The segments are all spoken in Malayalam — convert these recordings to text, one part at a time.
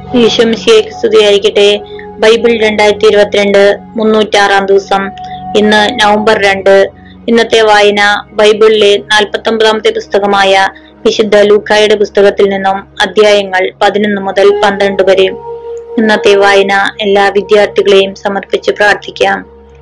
ഈശ്വംശിയേക്ക് സ്തുതിയായിരിക്കട്ടെ ബൈബിൾ രണ്ടായിരത്തി ഇരുപത്തിരണ്ട് മുന്നൂറ്റാറാം ദിവസം ഇന്ന് നവംബർ രണ്ട് ഇന്നത്തെ വായന ബൈബിളിലെ നാൽപ്പത്തി ഒമ്പതാമത്തെ പുസ്തകമായ വിശുദ്ധ ലൂക്കായുടെ പുസ്തകത്തിൽ നിന്നും അധ്യായങ്ങൾ പതിനൊന്ന് മുതൽ പന്ത്രണ്ട് വരെ ഇന്നത്തെ വായന എല്ലാ വിദ്യാർത്ഥികളെയും സമർപ്പിച്ച് പ്രാർത്ഥിക്കാം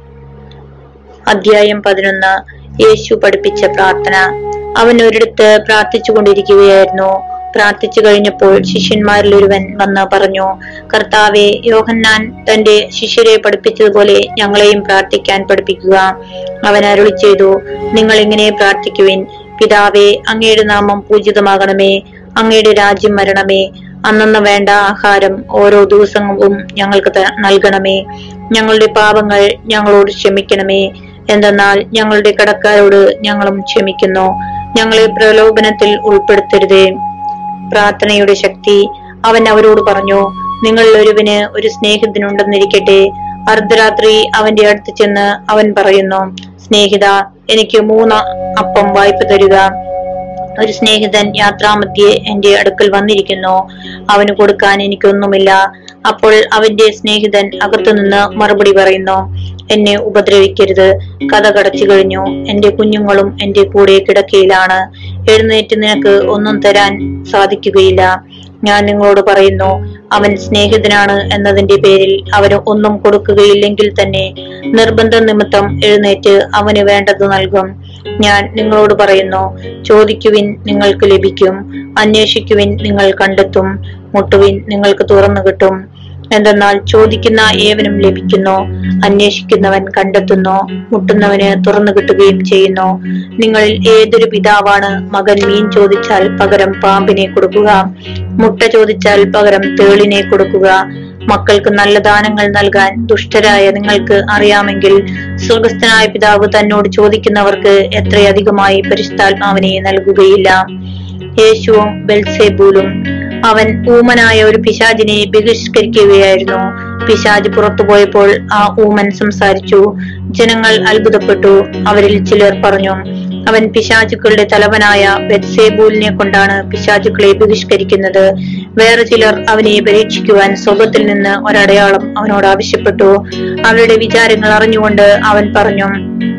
അധ്യായം പതിനൊന്ന് യേശു പഠിപ്പിച്ച പ്രാർത്ഥന അവൻ ഒരിടത്ത് പ്രാർത്ഥിച്ചു കൊണ്ടിരിക്കുകയായിരുന്നു പ്രാർത്ഥിച്ചു കഴിഞ്ഞപ്പോൾ ശിഷ്യന്മാരിൽ ഒരുവൻ വന്ന് പറഞ്ഞു കർത്താവെ യോഹന്നാൻ തന്റെ ശിഷ്യരെ പഠിപ്പിച്ചതുപോലെ ഞങ്ങളെയും പ്രാർത്ഥിക്കാൻ പഠിപ്പിക്കുക അവൻ അരുളി ചെയ്തു നിങ്ങൾ ഇങ്ങനെ പ്രാർത്ഥിക്കുവിൻ പിതാവേ അങ്ങയുടെ നാമം പൂജിതമാകണമേ അങ്ങയുടെ രാജ്യം വരണമേ അന്നന്ന് വേണ്ട ആഹാരം ഓരോ ദിവസവും ഞങ്ങൾക്ക് ത- നൽകണമേ ഞങ്ങളുടെ പാപങ്ങൾ ഞങ്ങളോട് ക്ഷമിക്കണമേ എന്തെന്നാൽ ഞങ്ങളുടെ കടക്കാരോട് ഞങ്ങളും ക്ഷമിക്കുന്നു ഞങ്ങളെ പ്രലോഭനത്തിൽ ഉൾപ്പെടുത്തരുതേ പ്രാർത്ഥനയുടെ ശക്തി അവൻ അവരോട് പറഞ്ഞു നിങ്ങളിൽ ഒരുവന് ഒരു സ്നേഹിതനുണ്ടെന്നിരിക്കട്ടെ അർദ്ധരാത്രി അവന്റെ അടുത്ത് ചെന്ന് അവൻ പറയുന്നു സ്നേഹിത എനിക്ക് മൂന്ന് അപ്പം വായ്പ തരിക ഒരു സ്നേഹിതൻ യാത്രാമധ്യേ എന്റെ അടുക്കൽ വന്നിരിക്കുന്നു അവന് കൊടുക്കാൻ എനിക്കൊന്നുമില്ല അപ്പോൾ അവന്റെ സ്നേഹിതൻ അകത്തുനിന്ന് മറുപടി പറയുന്നു എന്നെ ഉപദ്രവിക്കരുത് കഥ കടച്ചു കഴിഞ്ഞു എന്റെ കുഞ്ഞുങ്ങളും എന്റെ കൂടെ കിടക്കയിലാണ് എഴുന്നേറ്റ് നിനക്ക് ഒന്നും തരാൻ സാധിക്കുകയില്ല ഞാൻ നിങ്ങളോട് പറയുന്നു അവൻ സ്നേഹിതനാണ് എന്നതിന്റെ പേരിൽ അവന് ഒന്നും കൊടുക്കുകയില്ലെങ്കിൽ തന്നെ നിർബന്ധ നിമിത്തം എഴുന്നേറ്റ് അവന് വേണ്ടത് നൽകും ഞാൻ നിങ്ങളോട് പറയുന്നു ചോദിക്കുവിൻ നിങ്ങൾക്ക് ലഭിക്കും അന്വേഷിക്കുവിൻ നിങ്ങൾ കണ്ടെത്തും മുട്ടുവിൻ നിങ്ങൾക്ക് തുറന്നു കിട്ടും എന്തെന്നാൽ ചോദിക്കുന്ന ഏവനും ലഭിക്കുന്നു അന്വേഷിക്കുന്നവൻ കണ്ടെത്തുന്നു മുട്ടുന്നവന് തുറന്നു കിട്ടുകയും ചെയ്യുന്നു നിങ്ങളിൽ ഏതൊരു പിതാവാണ് മകൻ മീൻ ചോദിച്ചാൽ പകരം പാമ്പിനെ കൊടുക്കുക മുട്ട ചോദിച്ചാൽ പകരം തേളിനെ കൊടുക്കുക മക്കൾക്ക് നല്ല ദാനങ്ങൾ നൽകാൻ ദുഷ്ടരായ നിങ്ങൾക്ക് അറിയാമെങ്കിൽ സ്വർഗസ്ഥനായ പിതാവ് തന്നോട് ചോദിക്കുന്നവർക്ക് എത്രയധികമായി പരിശുദ്ധാത്മാവിനെ നൽകുകയില്ല യേശുവും ബെൽസേബൂലും അവൻ ഊമനായ ഒരു പിശാചിനെ ബഹിഷ്കരിക്കുകയായിരുന്നു പിശാജ് പുറത്തു പോയപ്പോൾ ആ ഊമൻ സംസാരിച്ചു ജനങ്ങൾ അത്ഭുതപ്പെട്ടു അവരിൽ ചിലർ പറഞ്ഞു അവൻ പിശാചുക്കളുടെ തലവനായ ബെത്സേബൂലിനെ കൊണ്ടാണ് പിശാചുക്കളെ ബഹിഷ്കരിക്കുന്നത് വേറെ ചിലർ അവനെ പരീക്ഷിക്കുവാൻ സ്വർഗത്തിൽ നിന്ന് ഒരടയാളം അവനോട് ആവശ്യപ്പെട്ടു അവരുടെ വിചാരങ്ങൾ അറിഞ്ഞുകൊണ്ട് അവൻ പറഞ്ഞു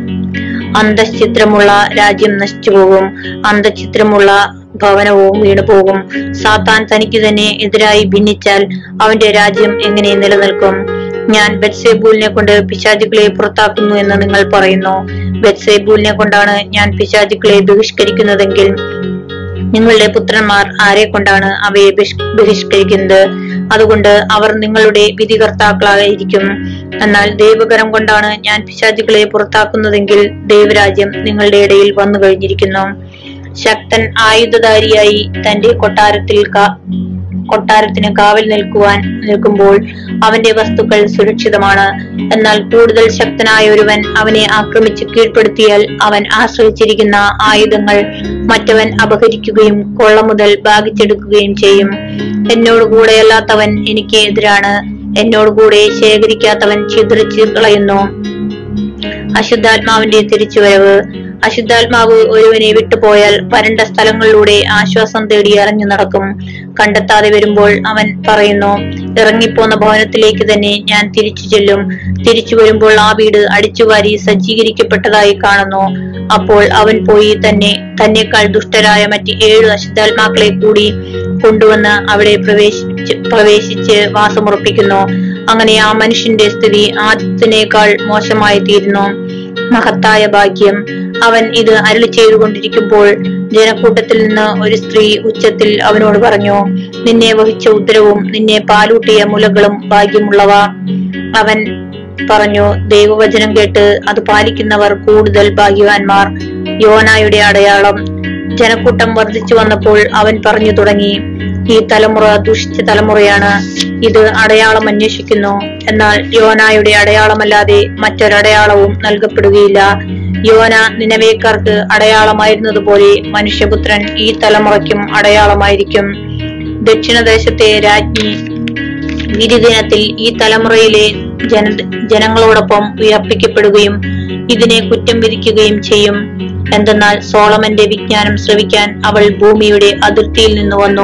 അന്തഃഛിദ്രമുള്ള രാജ്യം നശിച്ചു പോകും അന്തഃഛിദ്രമുള്ള ഭവനവും വീണു പോകും സാത്താൻ തനിക്ക് തന്നെ എതിരായി ഭിന്നിച്ചാൽ അവന്റെ രാജ്യം എങ്ങനെ നിലനിൽക്കും ഞാൻ ബെത്സേബൂലിനെ കൊണ്ട് പിശാചുക്കളെ പുറത്താക്കുന്നു എന്ന് നിങ്ങൾ പറയുന്നു ബെത്സേബൂലിനെ കൊണ്ടാണ് ഞാൻ പിശാചുക്കളെ ബഹിഷ്കരിക്കുന്നതെങ്കിൽ നിങ്ങളുടെ പുത്രന്മാർ ആരെ കൊണ്ടാണ് അവയെ ബഹിഷ്- ബഹിഷ്കരിക്കുന്നത് അതുകൊണ്ട് അവർ നിങ്ങളുടെ വിധികർത്താക്കളായിരിക്കും എന്നാൽ ദൈവകരം കൊണ്ടാണ് ഞാൻ പിശാചുക്കളെ പുറത്താക്കുന്നതെങ്കിൽ ദൈവരാജ്യം നിങ്ങളുടെ ഇടയിൽ വന്നു കഴിഞ്ഞിരിക്കുന്നു ശക്തൻ ആയുധധാരിയായി തന്റെ കൊട്ടാരത്തിൽ കാ- കൊട്ടാരത്തിന് കാവൽ നിൽക്കുവാൻ നിൽക്കുമ്പോൾ അവന്റെ വസ്തുക്കൾ സുരക്ഷിതമാണ് എന്നാൽ കൂടുതൽ ശക്തനായ ഒരുവൻ അവനെ ആക്രമിച്ച് കീഴ്പ്പെടുത്തിയാൽ അവൻ ആശ്രയിച്ചിരിക്കുന്ന ആയുധങ്ങൾ മറ്റവൻ അപഹരിക്കുകയും കൊള്ള മുതൽ ഭാഗിച്ചെടുക്കുകയും ചെയ്യും എന്നോട് കൂടെയല്ലാത്തവൻ എനിക്ക് എതിരാണ് എന്നോട് കൂടെ ശേഖരിക്കാത്തവൻ ചിതറിച്ച് കളയുന്നു അശുദ്ധാത്മാവിന്റെ തിരിച്ചുവരവ് അശുദ്ധാത്മാവ് ഒരുവനെ വിട്ടുപോയാൽ വരണ്ട സ്ഥലങ്ങളിലൂടെ ആശ്വാസം തേടി ഇറങ്ങി നടക്കും കണ്ടെത്താതെ വരുമ്പോൾ അവൻ പറയുന്നു ഇറങ്ങിപ്പോന്ന ഭവനത്തിലേക്ക് തന്നെ ഞാൻ തിരിച്ചു ചെല്ലും തിരിച്ചു വരുമ്പോൾ ആ വീട് അടിച്ചുവാരി സജ്ജീകരിക്കപ്പെട്ടതായി കാണുന്നു അപ്പോൾ അവൻ പോയി തന്നെ തന്നെക്കാൾ ദുഷ്ടരായ മറ്റ് ഏഴ് അശുദ്ധാത്മാക്കളെ കൂടി കൊണ്ടുവന്ന് അവിടെ പ്രവേശിച്ച് പ്രവേശിച്ച് വാസമുറപ്പിക്കുന്നു അങ്ങനെ ആ മനുഷ്യന്റെ സ്ഥിതി ആദ്യത്തിനേക്കാൾ മോശമായി തീരുന്നു മഹത്തായ ഭാഗ്യം അവൻ ഇത് അരുളി ചെയ്തുകൊണ്ടിരിക്കുമ്പോൾ ജനക്കൂട്ടത്തിൽ നിന്ന് ഒരു സ്ത്രീ ഉച്ചത്തിൽ അവനോട് പറഞ്ഞു നിന്നെ വഹിച്ച ഉത്തരവും നിന്നെ പാലൂട്ടിയ മുലകളും ഭാഗ്യമുള്ളവ അവൻ പറഞ്ഞു ദൈവവചനം കേട്ട് അത് പാലിക്കുന്നവർ കൂടുതൽ ഭാഗ്യവാന്മാർ യോനായുടെ അടയാളം ജനക്കൂട്ടം വർദ്ധിച്ചു വന്നപ്പോൾ അവൻ പറഞ്ഞു തുടങ്ങി ഈ തലമുറ ദുഷിച്ച തലമുറയാണ് ഇത് അടയാളം അന്വേഷിക്കുന്നു എന്നാൽ യോനായുടെ അടയാളമല്ലാതെ മറ്റൊരടയാളവും നൽകപ്പെടുകയില്ല യോന നിലവേക്കാർക്ക് അടയാളമായിരുന്നതുപോലെ മനുഷ്യപുത്രൻ ഈ തലമുറയ്ക്കും അടയാളമായിരിക്കും ദക്ഷിണദേശത്തെ രാജ്ഞി വിധിദിനത്തിൽ ഈ തലമുറയിലെ ജന ജനങ്ങളോടൊപ്പം ഉയർപ്പിക്കപ്പെടുകയും ഇതിനെ കുറ്റം വിധിക്കുകയും ചെയ്യും എന്തെന്നാൽ സോളമന്റെ വിജ്ഞാനം ശ്രവിക്കാൻ അവൾ ഭൂമിയുടെ അതിർത്തിയിൽ നിന്ന് വന്നു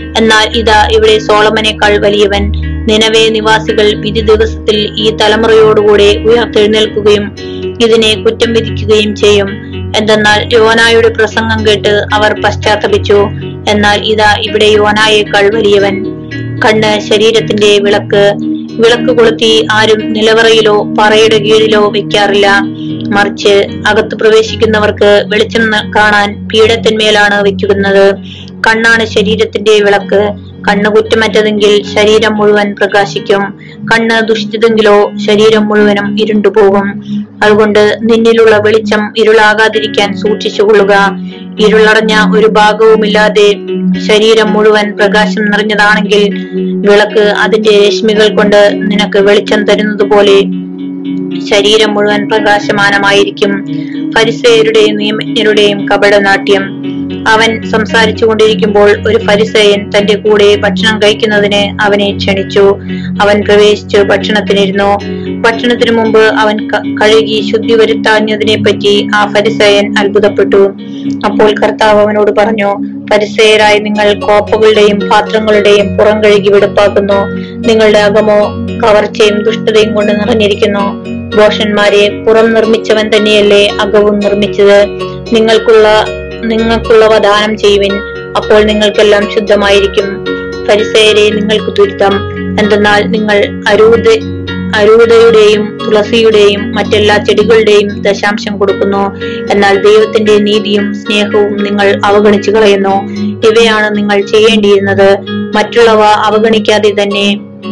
എന്നാൽ ഇതാ ഇവിടെ സോളമനേക്കാൾ വലിയവൻ നിലവേ നിവാസികൾ വിധി ദിവസത്തിൽ ഈ തലമുറയോടുകൂടെ ഉയർത്തെഴുന്നേൽക്കുകയും ഇതിനെ കുറ്റം വിധിക്കുകയും ചെയ്യും എന്തെന്നാൽ യോനായുടെ പ്രസംഗം കേട്ട് അവർ പശ്ചാത്തപിച്ചു എന്നാൽ ഇതാ ഇവിടെ യോനായേക്കാൾ വലിയവൻ കണ്ണ് ശരീരത്തിന്റെ വിളക്ക് വിളക്ക് കൊളുത്തി ആരും നിലവറയിലോ പറയുടെ കീഴിലോ വെക്കാറില്ല മറിച്ച് അകത്ത് പ്രവേശിക്കുന്നവർക്ക് വെളിച്ചം ന- കാണാൻ പീഠത്തിന്മേലാണ് വെക്കുന്നത് കണ്ണാണ് ശരീരത്തിന്റെ വിളക്ക് കണ്ണ് കുറ്റമറ്റതെങ്കിൽ ശരീരം മുഴുവൻ പ്രകാശിക്കും കണ്ണ് ദുഷിച്ചതെങ്കിലോ ശരീരം മുഴുവനും ഇരുണ്ടുപോകും അതുകൊണ്ട് നിന്നിലുള്ള വെളിച്ചം ഇരുളാകാതിരിക്കാൻ സൂക്ഷിച്ചുകൊള്ളുക ഇരുളടഞ്ഞ ഒരു ഭാഗവുമില്ലാതെ ശരീരം മുഴുവൻ പ്രകാശം നിറഞ്ഞതാണെങ്കിൽ വിളക്ക് അതിന്റെ രശ്മികൾ കൊണ്ട് നിനക്ക് വെളിച്ചം തരുന്നത് പോലെ ശരീരം മുഴുവൻ പ്രകാശമാനമായിരിക്കും ഫരിസേയരുടെയും നിയമജ്ഞരുടെയും കപടനാട്യം അവൻ സംസാരിച്ചു കൊണ്ടിരിക്കുമ്പോൾ ഒരു ഫരിസേയൻ തന്റെ കൂടെ ഭക്ഷണം കഴിക്കുന്നതിന് അവനെ ക്ഷണിച്ചു അവൻ പ്രവേശിച്ചു ഭക്ഷണത്തിനിരുന്നു ഭക്ഷണത്തിനു മുമ്പ് അവൻ ക- കഴുകി ശുദ്ധി വരുത്താഞ്ഞതിനെ പറ്റി ആ ഫരിസേയൻ അത്ഭുതപ്പെട്ടു അപ്പോൾ കർത്താവ് അവനോട് പറഞ്ഞു പരിസയരായി നിങ്ങൾ കോപ്പകളുടെയും പാത്രങ്ങളുടെയും പുറം കഴുകി വെടുപ്പാക്കുന്നു നിങ്ങളുടെ അകമോ കവർച്ചയും ദുഷ്ടതയും കൊണ്ട് നിറഞ്ഞിരിക്കുന്നു ദോഷന്മാരെ പുറം നിർമ്മിച്ചവൻ തന്നെയല്ലേ അകവും നിർമ്മിച്ചത് നിങ്ങൾക്കുള്ള നിങ്ങൾക്കുള്ളവ ദാനം ചെയ്യുവിൻ അപ്പോൾ നിങ്ങൾക്കെല്ലാം ശുദ്ധമായിരിക്കും പരിസയരെ നിങ്ങൾക്ക് ദുരിതം എന്തെന്നാൽ നിങ്ങൾ അരൂത അരൂതയുടെയും തുളസിയുടെയും മറ്റെല്ലാ ചെടികളുടെയും ദശാംശം കൊടുക്കുന്നു എന്നാൽ ദൈവത്തിന്റെ നീതിയും സ്നേഹവും നിങ്ങൾ അവഗണിച്ചു കളയുന്നു ഇവയാണ് നിങ്ങൾ ചെയ്യേണ്ടിയിരുന്നത് മറ്റുള്ളവ അവഗണിക്കാതെ തന്നെ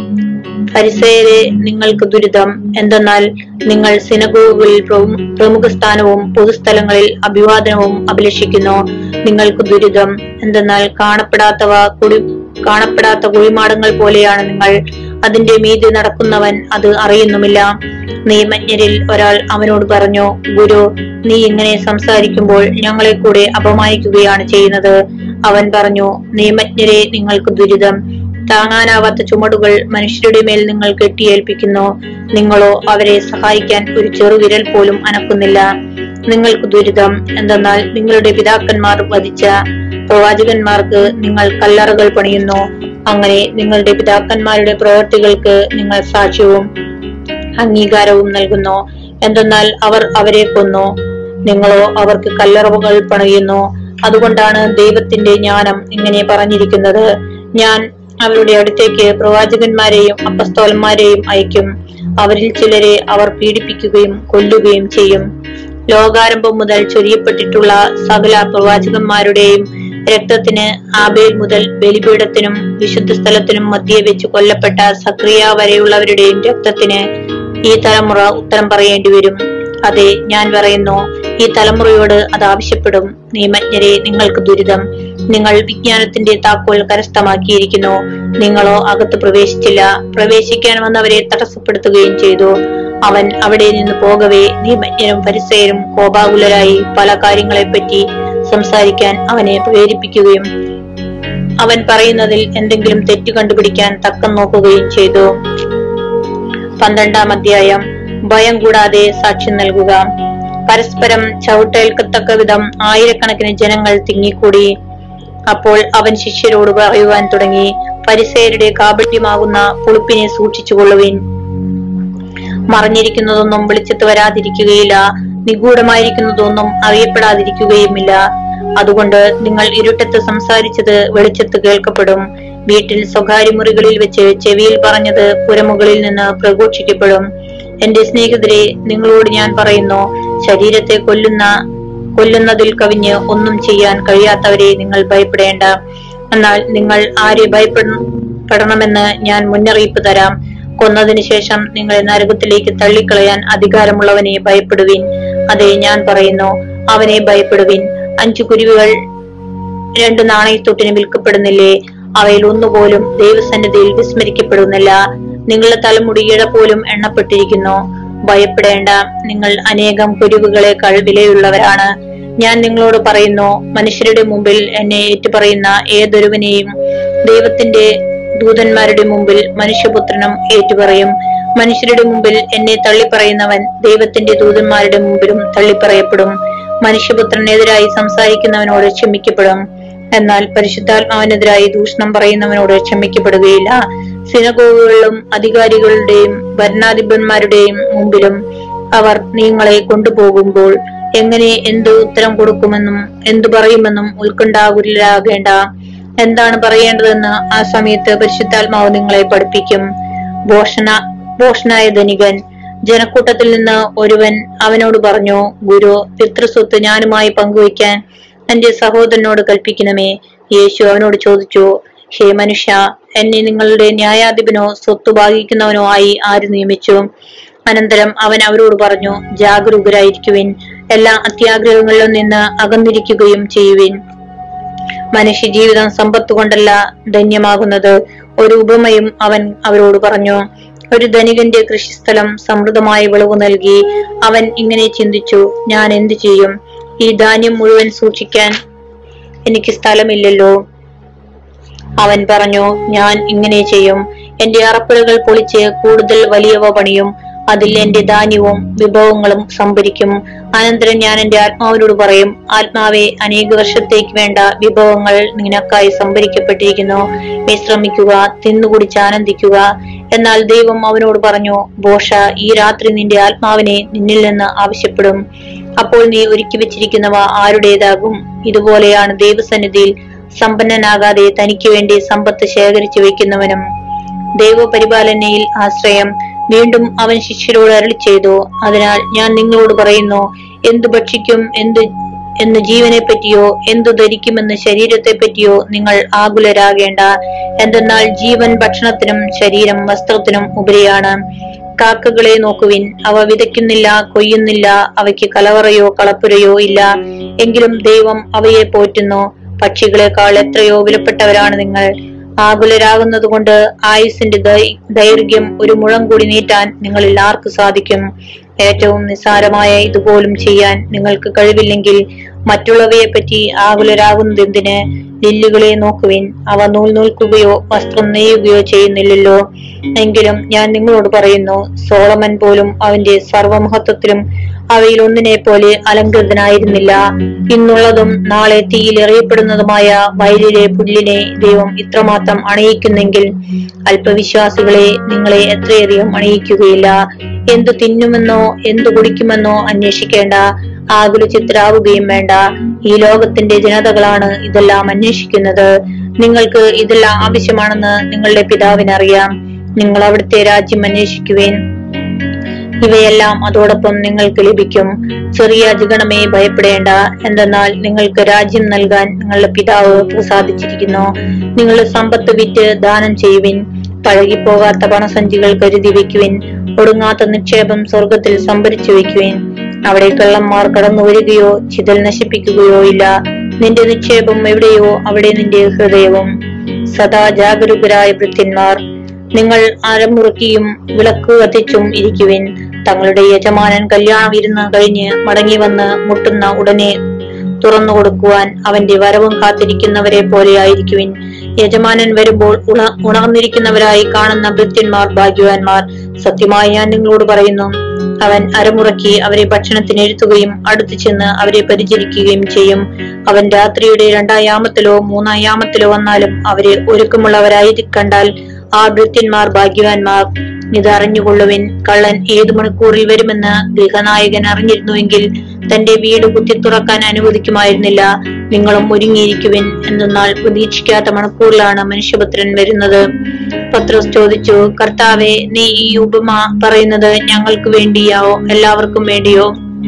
പരിസയരെ നിങ്ങൾക്ക് ദുരിതം എന്തെന്നാൽ നിങ്ങൾ സിനഗോഗുകളിൽ പ്രമു- പ്രമുഖ സ്ഥാനവും പൊതുസ്ഥലങ്ങളിൽ അഭിവാദനവും അഭിലഷിക്കുന്നു നിങ്ങൾക്ക് ദുരിതം എന്തെന്നാൽ കാണപ്പെടാത്തവ കുടി കാണപ്പെടാത്ത കുഴിമാടങ്ങൾ പോലെയാണ് നിങ്ങൾ അതിന്റെ മീതെ നടക്കുന്നവൻ അത് അറിയുന്നുമില്ല നിയമജ്ഞരിൽ ഒരാൾ അവനോട് പറഞ്ഞു ഗുരു നീ ഇങ്ങനെ സംസാരിക്കുമ്പോൾ ഞങ്ങളെ കൂടെ അപമാനിക്കുകയാണ് ചെയ്യുന്നത് അവൻ പറഞ്ഞു നിയമജ്ഞരെ നിങ്ങൾക്ക് ദുരിതം താങ്ങാനാവാത്ത ചുമടുകൾ മനുഷ്യരുടെ മേൽ നിങ്ങൾ കെട്ടിയേൽപ്പിക്കുന്നു നിങ്ങളോ അവരെ സഹായിക്കാൻ ഒരു ചെറുവിരൽ പോലും അനക്കുന്നില്ല നിങ്ങൾക്ക് ദുരിതം എന്തെന്നാൽ നിങ്ങളുടെ പിതാക്കന്മാർ വധിച്ച പ്രവാചകന്മാർക്ക് നിങ്ങൾ കല്ലറകൾ പണിയുന്നു അങ്ങനെ നിങ്ങളുടെ പിതാക്കന്മാരുടെ പ്രവൃത്തികൾക്ക് നിങ്ങൾ സാക്ഷ്യവും അംഗീകാരവും നൽകുന്നു എന്തെന്നാൽ അവർ അവരെ കൊന്നു നിങ്ങളോ അവർക്ക് കല്ലറവുകൾ പണിയുന്നു അതുകൊണ്ടാണ് ദൈവത്തിന്റെ ജ്ഞാനം ഇങ്ങനെ പറഞ്ഞിരിക്കുന്നത് ഞാൻ അവരുടെ അടുത്തേക്ക് പ്രവാചകന്മാരെയും അപ്പസ്തോലന്മാരെയും അയക്കും അവരിൽ ചിലരെ അവർ പീഡിപ്പിക്കുകയും കൊല്ലുകയും ചെയ്യും ലോകാരംഭം മുതൽ ചൊരിയപ്പെട്ടിട്ടുള്ള സകല പ്രവാചകന്മാരുടെയും രക്തത്തിന് ആബേൽ മുതൽ ബലിപീഠത്തിനും വിശുദ്ധ സ്ഥലത്തിനും മധ്യേ വെച്ച് കൊല്ലപ്പെട്ട സക്രിയ വരെയുള്ളവരുടെയും രക്തത്തിന് ഈ തലമുറ ഉത്തരം പറയേണ്ടി വരും അതെ ഞാൻ പറയുന്നു ഈ തലമുറയോട് അത് ആവശ്യപ്പെടും നിയമജ്ഞരെ നിങ്ങൾക്ക് ദുരിതം നിങ്ങൾ വിജ്ഞാനത്തിന്റെ താക്കോൽ കരസ്ഥമാക്കിയിരിക്കുന്നു നിങ്ങളോ അകത്ത് പ്രവേശിച്ചില്ല പ്രവേശിക്കാൻ വന്നവരെ തടസ്സപ്പെടുത്തുകയും ചെയ്തു അവൻ അവിടെ നിന്ന് പോകവേ നിയമജ്ഞരും പരിസയരും കോപാകുലരായി പല കാര്യങ്ങളെപ്പറ്റി സംസാരിക്കാൻ അവനെ പ്രേരിപ്പിക്കുകയും അവൻ പറയുന്നതിൽ എന്തെങ്കിലും തെറ്റ് കണ്ടുപിടിക്കാൻ തക്കം നോക്കുകയും ചെയ്തു പന്ത്രണ്ടാം അധ്യായം ഭയം കൂടാതെ സാക്ഷ്യം നൽകുക പരസ്പരം ചവിട്ടേൽക്കത്തക്ക വിധം ആയിരക്കണക്കിന് ജനങ്ങൾ തിങ്ങിക്കൂടി അപ്പോൾ അവൻ ശിഷ്യരോട് പറയുവാൻ തുടങ്ങി പരിസയരുടെ കാപട്യമാകുന്ന പുളിപ്പിനെ സൂക്ഷിച്ചുകൊള്ളുവിൻ മറഞ്ഞിരിക്കുന്നതൊന്നും വെളിച്ചത്ത് വരാതിരിക്കുകയില്ല നിഗൂഢമായിരിക്കുന്നതൊന്നും അറിയപ്പെടാതിരിക്കുകയുമില്ല അതുകൊണ്ട് നിങ്ങൾ ഇരുട്ടത്ത് സംസാരിച്ചത് വെളിച്ചത്ത് കേൾക്കപ്പെടും വീട്ടിൽ സ്വകാര്യ മുറികളിൽ വെച്ച് ചെവിയിൽ പറഞ്ഞത് പുരമുകളിൽ നിന്ന് പ്രഘോഷിക്കപ്പെടും എന്റെ സ്നേഹിതരെ നിങ്ങളോട് ഞാൻ പറയുന്നു ശരീരത്തെ കൊല്ലുന്ന കൊല്ലുന്നതിൽ കവിഞ്ഞ് ഒന്നും ചെയ്യാൻ കഴിയാത്തവരെ നിങ്ങൾ ഭയപ്പെടേണ്ട എന്നാൽ നിങ്ങൾ ആരെ ഭയപ്പെടണമെന്ന് ഞാൻ മുന്നറിയിപ്പ് തരാം കൊന്നതിന് ശേഷം നിങ്ങളെ നരകത്തിലേക്ക് തള്ളിക്കളയാൻ അധികാരമുള്ളവനെ ഭയപ്പെടുവിൻ അതെ ഞാൻ പറയുന്നു അവനെ ഭയപ്പെടുവിൻ അഞ്ചു കുരുവികൾ രണ്ട് നാണയത്തൊട്ടിന് വിൽക്കപ്പെടുന്നില്ലേ അവയിൽ ഒന്നുപോലും ദൈവസന്നിധിയിൽ വിസ്മരിക്കപ്പെടുന്നില്ല നിങ്ങളുടെ തലമുടി ഇഴ പോലും എണ്ണപ്പെട്ടിരിക്കുന്നു ഭയപ്പെടേണ്ട നിങ്ങൾ അനേകം കുരുവുകളെക്കാൾ വിലയുള്ളവരാണ് ഞാൻ നിങ്ങളോട് പറയുന്നു മനുഷ്യരുടെ മുമ്പിൽ എന്നെ ഏറ്റുപറയുന്ന ഏതൊരുവനെയും ദൈവത്തിന്റെ ദൂതന്മാരുടെ മുമ്പിൽ മനുഷ്യപുത്രനും ഏറ്റുപറയും മനുഷ്യരുടെ മുമ്പിൽ എന്നെ തള്ളിപ്പറയുന്നവൻ ദൈവത്തിന്റെ ദൂതന്മാരുടെ മുമ്പിലും തള്ളിപ്പറയപ്പെടും മനുഷ്യപുത്രനെതിരായി സംസാരിക്കുന്നവനോട് ക്ഷമിക്കപ്പെടും എന്നാൽ പരിശുദ്ധാത്മാവിനെതിരായി ദൂഷണം പറയുന്നവനോട് ക്ഷമിക്കപ്പെടുകയില്ല സിനഗോഗുകളിലും അധികാരികളുടെയും ഭരണാധിപന്മാരുടെയും മുമ്പിലും അവർ നിങ്ങളെ കൊണ്ടുപോകുമ്പോൾ എങ്ങനെ എന്ത് ഉത്തരം കൊടുക്കുമെന്നും എന്തു പറയുമെന്നും ഉത്കണ്ഠാകുലരാകേണ്ട എന്താണ് പറയേണ്ടതെന്ന് ആ സമയത്ത് പരിശുദ്ധാത്മാവ് നിങ്ങളെ പഠിപ്പിക്കും ഭോഷണ ഭോഷനായ ധനികൻ ജനക്കൂട്ടത്തിൽ നിന്ന് ഒരുവൻ അവനോട് പറഞ്ഞു ഗുരു പിതൃസ്വത്ത് ഞാനുമായി പങ്കുവയ്ക്കാൻ എന്റെ സഹോദരനോട് കൽപ്പിക്കണമേ യേശു അവനോട് ചോദിച്ചു ഹേ മനുഷ്യ എന്നെ നിങ്ങളുടെ ന്യായാധിപനോ സ്വത്ത് ഭാഗിക്കുന്നവനോ ആയി ആര് നിയമിച്ചു അനന്തരം അവൻ അവരോട് പറഞ്ഞു ജാഗരൂകരായിരിക്കുവിൻ എല്ലാ അത്യാഗ്രഹങ്ങളിലും നിന്ന് അകന്നിരിക്കുകയും ചെയ്യുവിൻ മനുഷ്യ ജീവിതം സമ്പത്ത് കൊണ്ടല്ല ധന്യമാകുന്നത് ഒരു ഉപമയും അവൻ അവരോട് പറഞ്ഞു ഒരു ധനികന്റെ കൃഷിസ്ഥലം സമൃദ്ധമായ വിളവ് നൽകി അവൻ ഇങ്ങനെ ചിന്തിച്ചു ഞാൻ എന്തു ചെയ്യും ഈ ധാന്യം മുഴുവൻ സൂക്ഷിക്കാൻ എനിക്ക് സ്ഥലമില്ലല്ലോ അവൻ പറഞ്ഞു ഞാൻ ഇങ്ങനെ ചെയ്യും എന്റെ അറപ്പുരകൾ പൊളിച്ച് കൂടുതൽ വലിയവ പണിയും അതിൽ എന്റെ ധാന്യവും വിഭവങ്ങളും സംഭരിക്കും അനന്തരം ഞാൻ എന്റെ ആത്മാവിനോട് പറയും ആത്മാവെ അനേക വർഷത്തേക്ക് വേണ്ട വിഭവങ്ങൾ നിനക്കായി സംഭരിക്കപ്പെട്ടിരിക്കുന്നു വിശ്രമിക്കുക തിന്നുകുടിച്ച് ആനന്ദിക്കുക എന്നാൽ ദൈവം അവനോട് പറഞ്ഞു ബോഷ ഈ രാത്രി നിന്റെ ആത്മാവിനെ നിന്നിൽ നിന്ന് ആവശ്യപ്പെടും അപ്പോൾ നീ ഒരുക്കി വെച്ചിരിക്കുന്നവ ആരുടേതാകും ഇതുപോലെയാണ് ദൈവസന്നിധിയിൽ സമ്പന്നനാകാതെ തനിക്ക് വേണ്ടി സമ്പത്ത് ശേഖരിച്ചു വെക്കുന്നവനും ദൈവപരിപാലനയിൽ ആശ്രയം വീണ്ടും അവൻ ശിഷ്യരോട് അരളി ചെയ്തു അതിനാൽ ഞാൻ നിങ്ങളോട് പറയുന്നു എന്തു ഭക്ഷിക്കും എന്ത് എന്ന് ജീവനെ പറ്റിയോ എന്തു ധരിക്കുമെന്ന് ശരീരത്തെ പറ്റിയോ നിങ്ങൾ ആകുലരാകേണ്ട എന്തെന്നാൽ ജീവൻ ഭക്ഷണത്തിനും ശരീരം വസ്ത്രത്തിനും ഉപരിയാണ് കാക്കകളെ നോക്കുവിൻ അവ വിതയ്ക്കുന്നില്ല കൊയ്യുന്നില്ല അവയ്ക്ക് കലവറയോ കളപ്പുരയോ ഇല്ല എങ്കിലും ദൈവം അവയെ പോറ്റുന്നു പക്ഷികളെക്കാൾ എത്രയോ വിലപ്പെട്ടവരാണ് നിങ്ങൾ ആകുലരാകുന്നത് കൊണ്ട് ആയുസിന്റെ ദൈ- ദൈർഘ്യം ഒരു മുഴം കൂടി നീട്ടാൻ നിങ്ങളിൽ ആർക്ക് സാധിക്കും ഏറ്റവും നിസ്സാരമായ ഇതുപോലും ചെയ്യാൻ നിങ്ങൾക്ക് കഴിവില്ലെങ്കിൽ മറ്റുള്ളവയെ പറ്റി ആകുലരാകുന്നത് എന്തിന് ലില്ലുകളെ നോക്കുവിൻ അവ നൂൽ നൂൽക്കുകയോ വസ്ത്രം നെയ്യുകയോ ചെയ്യുന്നില്ലല്ലോ എങ്കിലും ഞാൻ നിങ്ങളോട് പറയുന്നു സോളമൻ പോലും അവന്റെ സർവമഹത്വത്തിലും അവയിൽ ഒന്നിനെ പോലെ അലങ്കൃതനായിരുന്നില്ല ഇന്നുള്ളതും നാളെ തീയിൽ എറിയപ്പെടുന്നതുമായ വയലിലെ പുല്ലിനെ ദൈവം ഇത്രമാത്രം അണയിക്കുന്നെങ്കിൽ അല്പവിശ്വാസികളെ നിങ്ങളെ എത്രയധികം അണയിക്കുകയില്ല എന്തു തിന്നുമെന്നോ എന്തു കുടിക്കുമെന്നോ അന്വേഷിക്കേണ്ട ആകുല ചിത്രാവുകയും വേണ്ട ഈ ലോകത്തിന്റെ ജനതകളാണ് ഇതെല്ലാം അന്വേഷിക്കുന്നത് നിങ്ങൾക്ക് ഇതെല്ലാം ആവശ്യമാണെന്ന് നിങ്ങളുടെ പിതാവിനറിയാം നിങ്ങൾ അവിടുത്തെ രാജ്യം അന്വേഷിക്കുവേൻ ഇവയെല്ലാം അതോടൊപ്പം നിങ്ങൾക്ക് ലഭിക്കും ചെറിയ ജിഗണമേ ഭയപ്പെടേണ്ട എന്തെന്നാൽ നിങ്ങൾക്ക് രാജ്യം നൽകാൻ നിങ്ങളുടെ പിതാവ് പ്രസാദിച്ചിരിക്കുന്നു നിങ്ങളുടെ സമ്പത്ത് വിറ്റ് ദാനം ചെയ്യുവിൻ പഴകിപ്പോകാത്ത പണസഞ്ചികൾ കരുതി വെക്കുവിൻ ഒടുങ്ങാത്ത നിക്ഷേപം സ്വർഗത്തിൽ സംഭരിച്ചു വെക്കുവിൻ അവിടെ കള്ളന്മാർ കടന്നു വരികയോ ചിതൽ നശിപ്പിക്കുകയോ ഇല്ല നിന്റെ നിക്ഷേപം എവിടെയോ അവിടെ നിന്റെ ഹൃദയവും സദാ ജാഗരൂകരായ ഭൃത്യന്മാർ നിങ്ങൾ അരമുറുക്കിയും വിളക്ക് കത്തിച്ചും ഇരിക്കുവിൻ തങ്ങളുടെ യജമാനൻ കല്യാണം ഇരുന്ന് കഴിഞ്ഞ് മടങ്ങി വന്ന് മുട്ടുന്ന ഉടനെ തുറന്നു കൊടുക്കുവാൻ അവന്റെ വരവും കാത്തിരിക്കുന്നവരെ പോലെ ആയിരിക്കുവിൻ യജമാനൻ വരുമ്പോൾ ഉണ ഉണർന്നിരിക്കുന്നവരായി കാണുന്ന ഭൃത്യന്മാർ ഭാഗ്യവാന്മാർ സത്യമായി ഞാൻ നിങ്ങളോട് പറയുന്നു അവൻ അരമുറക്കി അവരെ ഭക്ഷണത്തിന് എഴുത്തുകയും അടുത്തു ചെന്ന് അവരെ പരിചരിക്കുകയും ചെയ്യും അവൻ രാത്രിയുടെ രണ്ടാം യാമത്തിലോ മൂന്നാം യാമത്തിലോ വന്നാലും അവരെ ഒരുക്കമുള്ളവരായി കണ്ടാൽ ആ ഭൃത്യന്മാർ ഭാഗ്യവാന്മാർ ഇത് അറിഞ്ഞുകൊള്ളുവിൻ കള്ളൻ ഏതു മണിക്കൂറിൽ വരുമെന്ന് ഗൃഹനായകൻ അറിഞ്ഞിരുന്നുവെങ്കിൽ തന്റെ വീട് കുത്തി തുറക്കാൻ അനുവദിക്കുമായിരുന്നില്ല നിങ്ങളും ഒരുങ്ങിയിരിക്കുവിൻ എന്തെന്നാൽ പ്രതീക്ഷിക്കാത്ത മണിക്കൂറിലാണ് മനുഷ്യപുത്രൻ വരുന്നത് പത്രോസ് ചോദിച്ചു കർത്താവെ നീ ഈ ഉപമ പറയുന്നത് ഞങ്ങൾക്ക് വേണ്ടിയോ എല്ലാവർക്കും വേണ്ടിയോ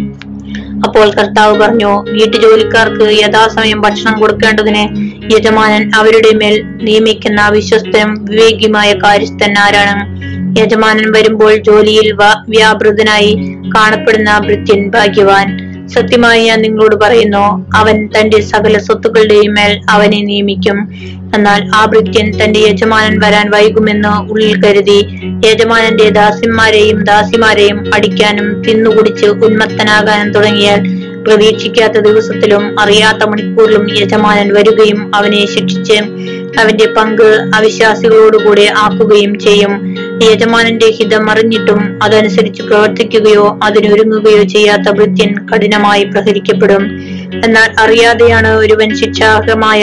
അപ്പോൾ കർത്താവ് പറഞ്ഞു വീട്ടുജോലിക്കാർക്ക് യഥാസമയം ഭക്ഷണം കൊടുക്കേണ്ടതിന് യജമാനൻ അവരുടെ മേൽ നിയമിക്കുന്ന വിശ്വസ്തനും വിവേകിയുമായ കാര്യസ്ഥൻ ആരാണ് യജമാനൻ വരുമ്പോൾ ജോലിയിൽ വ- വ്യാപൃതനായി കാണപ്പെടുന്ന ഭൃത്യൻ ഭാഗ്യവാൻ സത്യമായി ഞാൻ നിങ്ങളോട് പറയുന്നു അവൻ തന്റെ സകല സ്വത്തുക്കളുടെയും മേൽ അവനെ നിയമിക്കും എന്നാൽ ആ ഭൃത്യൻ തന്റെ യജമാനൻ വരാൻ വൈകുമെന്ന് ഉള്ളിൽ കരുതി യജമാനന്റെ ദാസിമാരെയും ദാസിമാരെയും അടിക്കാനും തിന്നുകുടിച്ച് ഉന്മത്തനാകാനും തുടങ്ങിയാൽ പ്രതീക്ഷിക്കാത്ത ദിവസത്തിലും അറിയാത്ത മണിക്കൂറിലും യജമാനൻ വരികയും അവനെ ശിക്ഷിച്ച് അവന്റെ പങ്ക് അവിശ്വാസികളോടുകൂടെ ആക്കുകയും ചെയ്യും യജമാനന്റെ ഹിതം അറിഞ്ഞിട്ടും അതനുസരിച്ച് പ്രവർത്തിക്കുകയോ അതിനൊരുങ്ങുകയോ ചെയ്യാത്ത ഭൃത്യൻ കഠിനമായി പ്രഹരിക്കപ്പെടും എന്നാൽ അറിയാതെയാണ് ഒരുവൻ ശിക്ഷാർഹമായ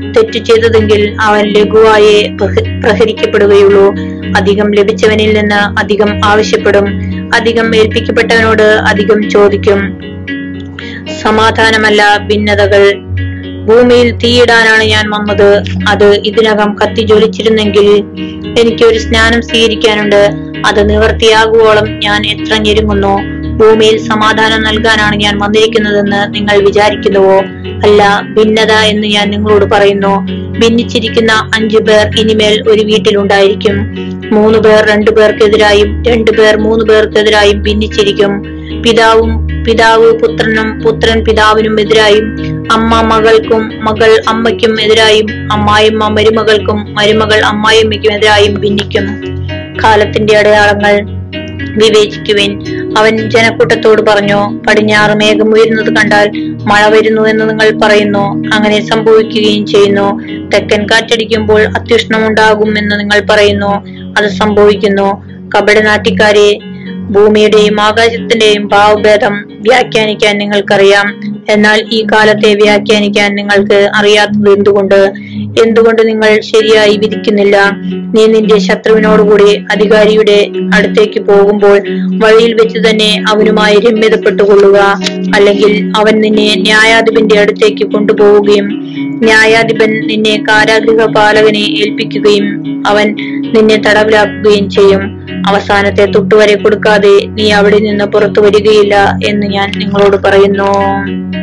തെറ്റ് ചെയ്തതെങ്കിൽ അവൻ ലഘുവായേ പ്രഹ- പ്രഹരിക്കപ്പെടുകയുള്ളൂ അധികം ലഭിച്ചവനിൽ നിന്ന് അധികം ആവശ്യപ്പെടും അധികം ഏൽപ്പിക്കപ്പെട്ടവനോട് അധികം ചോദിക്കും സമാധാനമല്ല ഭിന്നതകൾ ഭൂമിയിൽ തീയിടാനാണ് ഞാൻ വന്നത് അത് ഇതിനകം കത്തി ജ്വലിച്ചിരുന്നെങ്കിൽ എനിക്ക് ഒരു സ്നാനം സ്വീകരിക്കാനുണ്ട് അത് നിവർത്തിയാകുവോളം ഞാൻ എത്ര ഞെരുങ്ങുന്നു ഭൂമിയിൽ സമാധാനം നൽകാനാണ് ഞാൻ വന്നിരിക്കുന്നതെന്ന് നിങ്ങൾ വിചാരിക്കുന്നുവോ അല്ല ഭിന്നത എന്ന് ഞാൻ നിങ്ങളോട് പറയുന്നു ഭിന്നിച്ചിരിക്കുന്ന അഞ്ചു പേർ ഇനിമേൽ ഒരു വീട്ടിലുണ്ടായിരിക്കും മൂന്ന് പേർ രണ്ടു പേർക്കെതിരായും രണ്ടു പേർ മൂന്ന് പേർക്കെതിരായും ഭിന്നിച്ചിരിക്കും പിതാവും പിതാവ് പുത്രനും പുത്രൻ പിതാവിനും എതിരായും അമ്മ മകൾക്കും മകൾ അമ്മയ്ക്കും എതിരായും അമ്മായിമ്മ മരുമകൾക്കും മരുമകൾ അമ്മായിമ്മയ്ക്കും എതിരായും ഭിന്നിക്കും കാലത്തിന്റെ അടയാളങ്ങൾ വിവേചിക്കുവിൻ അവൻ ജനക്കൂട്ടത്തോട് പറഞ്ഞു പടിഞ്ഞാറ് മേഘം ഉയരുന്നത് കണ്ടാൽ മഴ വരുന്നു എന്ന് നിങ്ങൾ പറയുന്നു അങ്ങനെ സംഭവിക്കുകയും ചെയ്യുന്നു തെക്കൻ കാറ്റടിക്കുമ്പോൾ അത്യുഷ്ണം ഉണ്ടാകും എന്ന് നിങ്ങൾ പറയുന്നു അത് സംഭവിക്കുന്നു കപടനാട്ടിക്കാരെ ഭൂമിയുടെയും ആകാശത്തിന്റെയും ഭാവഭേദം വ്യാഖ്യാനിക്കാൻ നിങ്ങൾക്കറിയാം എന്നാൽ ഈ കാലത്തെ വ്യാഖ്യാനിക്കാൻ നിങ്ങൾക്ക് അറിയാത്തത് എന്തുകൊണ്ട് എന്തുകൊണ്ട് നിങ്ങൾ ശരിയായി വിധിക്കുന്നില്ല നീ നിന്റെ ശത്രുവിനോടുകൂടി അധികാരിയുടെ അടുത്തേക്ക് പോകുമ്പോൾ വഴിയിൽ വെച്ച് തന്നെ അവനുമായി രമ്യതപ്പെട്ടുകൊള്ളുക അല്ലെങ്കിൽ അവൻ നിന്നെ ന്യായാധിപന്റെ അടുത്തേക്ക് കൊണ്ടുപോവുകയും ന്യായാധിപൻ നിന്നെ കാരാഗൃഹ പാലകനെ ഏൽപ്പിക്കുകയും അവൻ നിന്നെ തടവിലാക്കുകയും ചെയ്യും അവസാനത്തെ തൊട്ടുവരെ കൊടുക്കാതെ നീ അവിടെ നിന്ന് പുറത്തു വരികയില്ല എന്ന് ഞാൻ നിങ്ങളോട് പറയുന്നു